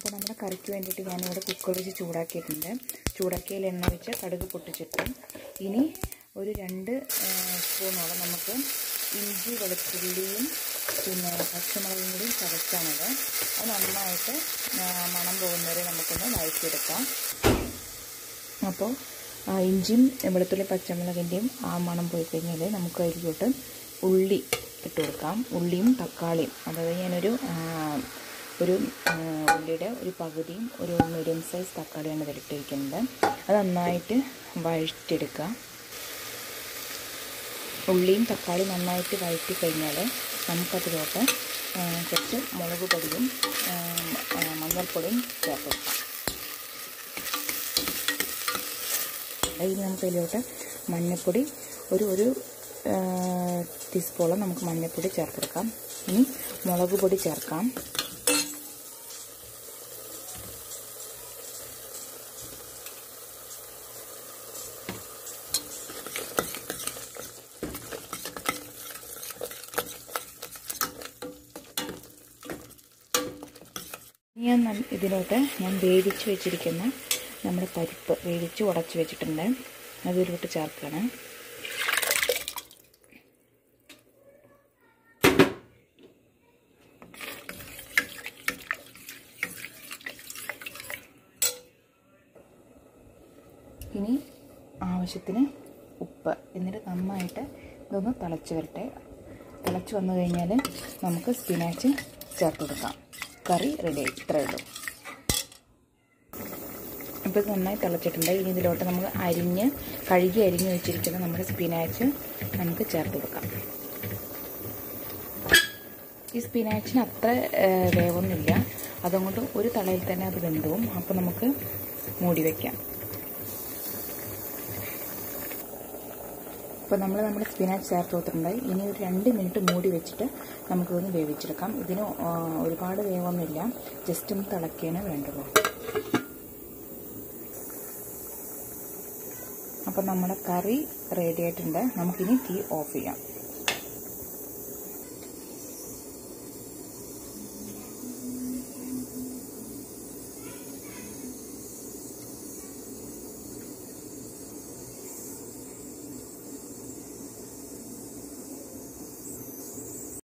അപ്പോൾ നമ്മുടെ കറിക്ക് വേണ്ടിയിട്ട് ഞാനിവിടെ കുക്കർ വെച്ച് ചൂടാക്കിയിട്ടുണ്ട് ചൂടാക്കിയതിൽ എണ്ണ വെച്ച് കടുക് പൊട്ടിച്ചിട്ടു ഇനി ഒരു രണ്ട് സ്പൂണോളം നമുക്ക് ഇഞ്ചി വെളുത്തുള്ളിയും പിന്നെ പച്ചമുളകും കൂടി ചതച്ചാണത് അത് നന്നായിട്ട് ആ, മണം പോകുന്നവരെ നമുക്കൊന്ന് വഴറ്റിയെടുക്കാം അപ്പോൾ ആ, ഇഞ്ചിയും വെളുത്തുള്ളി പച്ചമുളകിൻ്റെയും ആ മണം പോയി കഴിഞ്ഞാൽ നമുക്ക് അതിലോട്ട് ഉള്ളി ഇട്ട് കൊടുക്കാം ഉള്ളിയും തക്കാളിയും അതായത് ഞാനൊരു ആ, ഒരു ആ, ഉള്ളിയുടെ ഒരു പകുതിയും ഒരു മീഡിയം സൈസ് തക്കാളിയാണ് ഇതിലിട്ടിരിക്കുന്നത് അത് നന്നായിട്ട് വഴറ്റിയെടുക്കുക ഉള്ളിയും തക്കാളിയും നന്നായിട്ട് വഴറ്റി കഴിഞ്ഞാൽ നമുക്കതിലോട്ട് ആ, കുറച്ച് മുളക് പൊടിയും ആ, ആ, മഞ്ഞൾപ്പൊടിയും ചേർത്ത് കൊടുക്കാം ഇനി നമുക്ക് ഇതിലോട്ട് മഞ്ഞൾപ്പൊടി ഒരു ഒരു ആ, ടീസ്പൂണോളം നമുക്ക് മഞ്ഞൾപ്പൊടി ചേർത്തെടുക്കാം ഇനി മുളക് പൊടി ചേർക്കാം ഇനി ഞാൻ നം- ഇതിലോട്ട് ഞാൻ വേവിച്ച് വെച്ചിരിക്കുന്ന നമ്മുടെ പരിപ്പ് വേവിച്ച് ഉടച്ച് വെച്ചിട്ടുണ്ട് അതിലോട്ട് ചേർക്കണം ഇനി ആവശ്യത്തിന് ഉപ്പ് എന്നിട്ട് നന്നായിട്ട് ഇതൊന്ന് തിളച്ച് വരട്ടെ തിളച്ച് വന്നു കഴിഞ്ഞാൽ നമുക്ക് സ്പിനാച്ച് ചേർത്ത് കൊടുക്കാം കറി റെഡി ആയി ഇത്രയേ ഉള്ളൂ ഇപ്പോൾ ഇത് നന്നായി തിളച്ചിട്ടുണ്ട് ഇനി ഇതിലോട്ട് നമ്മൾ അരിഞ്ഞ് കഴുകി അരിഞ്ഞ് വെച്ചിരിക്കുന്ന നമ്മുടെ സ്പിനാച്ച് നമുക്ക് ചേർത്ത് കൊടുക്കാം ഈ സ്പിനാച്ചിന് അത്ര ഏഹ്, വേവൊന്നുമില്ല അതുകൊണ്ട് ഒരു തളയിൽ തന്നെ അത് വെന്തവും അപ്പോൾ നമുക്ക് മൂടി വയ്ക്കാം അപ്പോൾ നമ്മൾ നമ്മുടെ സ്പിനാച്ച് ചേർത്ത് കൊടുത്തിട്ടുണ്ട് ഇനി ഒരു രണ്ട് മിനിറ്റ് മൂടി വെച്ചിട്ട് നമുക്കിതൊന്ന് വേവിച്ചെടുക്കാം ഇതിന് ആ, ഒരുപാട് വേവൊന്നുമില്ല ജസ്റ്റ് ഒന്ന് തിളക്കിയേ വേണ്ടുള്ളൂ അപ്പോൾ നമ്മുടെ കറി റെഡി ആയിട്ടുണ്ട് നമുക്കിനി തീ ഓഫ് ചെയ്യാം